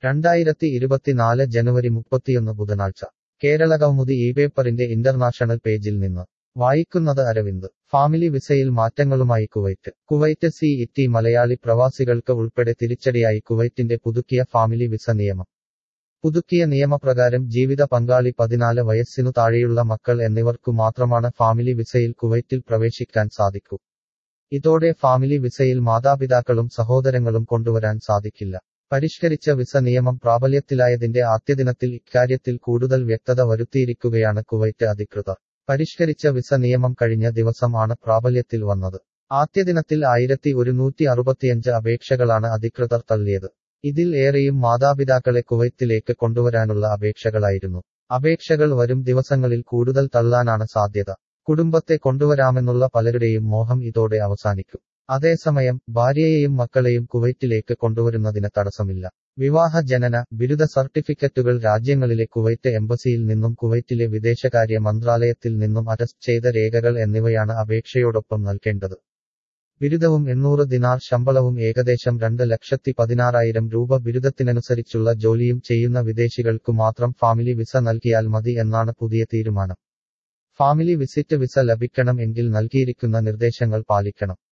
രണ്ടായിരത്തി ഇരുപത്തിനാല് ജനുവരി മുപ്പത്തിയൊന്ന് ബുധനാഴ്ച കേരളകൗമുദി ഈ പേപ്പറിന്റെ ഇന്റർനാഷണൽ പേജിൽ നിന്ന് വായിക്കുന്നത് അരവിന്ദ് ഫാമിലി വിസയിൽ മാറ്റങ്ങളുമായി Kuwait Kuwait city Malayali പ്രവാസികൾക്ക് ഉൾപ്പെടെ തിരിച്ചടിയായി കുവൈറ്റിന്റെ പുതുക്കിയ ഫാമിലി വിസ നിയമം പുതുക്കിയ നിയമപ്രകാരം ജീവിത പങ്കാളി പതിനാല് വയസ്സിനു താഴെയുള്ള മക്കൾ എന്നിവർക്കു മാത്രമാണ് ഫാമിലി വിസയിൽ കുവൈറ്റിൽ പ്രവേശിക്കാൻ സാധിക്കൂ ഇതോടെ ഫാമിലി വിസയിൽ മാതാപിതാക്കളും സഹോദരങ്ങളും കൊണ്ടുവരാൻ സാധിക്കില്ല പരിഷ്കരിച്ച വിസ നിയമം പ്രാബല്യത്തിലായതിന്റെ ആദ്യദിനത്തിൽ ഇക്കാര്യത്തിൽ കൂടുതൽ വ്യക്തത വരുത്തിയിരിക്കുകയാണ് കുവൈറ്റ് അധികൃതർ പരിഷ്കരിച്ച വിസ നിയമം കഴിഞ്ഞ ദിവസം ആണ് പ്രാബല്യത്തിൽ വന്നത് ആദ്യദിനത്തിൽ ആയിരത്തി ഒരുന്നൂറ്റി അറുപത്തിയഞ്ച് അപേക്ഷകളാണ് അധികൃതർ തള്ളിയത് ഇതിൽ ഏറെയും മാതാപിതാക്കളെ കുവൈത്തിലേക്ക് കൊണ്ടുവരാനുള്ള അപേക്ഷകളായിരുന്നു അപേക്ഷകൾ വരും ദിവസങ്ങളിൽ കൂടുതൽ തള്ളാനാണ് സാധ്യത കുടുംബത്തെ കൊണ്ടുവരാമെന്നുള്ള പലരുടെയും മോഹം ഇതോടെ അവസാനിക്കും അതേസമയം ഭാര്യയെയും മക്കളെയും കുവൈറ്റിലേക്ക് കൊണ്ടുവരുന്നതിന് തടസ്സമില്ല വിവാഹ ജനന ബിരുദ സർട്ടിഫിക്കറ്റുകൾ രാജ്യങ്ങളിലെ കുവൈറ്റ് എംബസിയിൽ നിന്നും കുവൈറ്റിലെ വിദേശകാര്യ മന്ത്രാലയത്തിൽ നിന്നും അറസ്റ്റ് ചെയ്ത രേഖകൾ എന്നിവയാണ് അപേക്ഷയോടൊപ്പം നൽകേണ്ടത് ബിരുദവും എണ്ണൂറ് ദിനാർ ശമ്പളവും ഏകദേശം രണ്ട് ലക്ഷത്തി പതിനാറായിരം രൂപ ബിരുദത്തിനനുസരിച്ചുള്ള ജോലിയും ചെയ്യുന്ന വിദേശികൾക്കു മാത്രം ഫാമിലി വിസ നൽകിയാൽ മതി എന്നാണ് പുതിയ തീരുമാനം ഫാമിലി വിസിറ്റ് വിസ ലഭിക്കണം എങ്കിൽ നൽകിയിരിക്കുന്ന നിർദ്ദേശങ്ങൾ പാലിക്കണം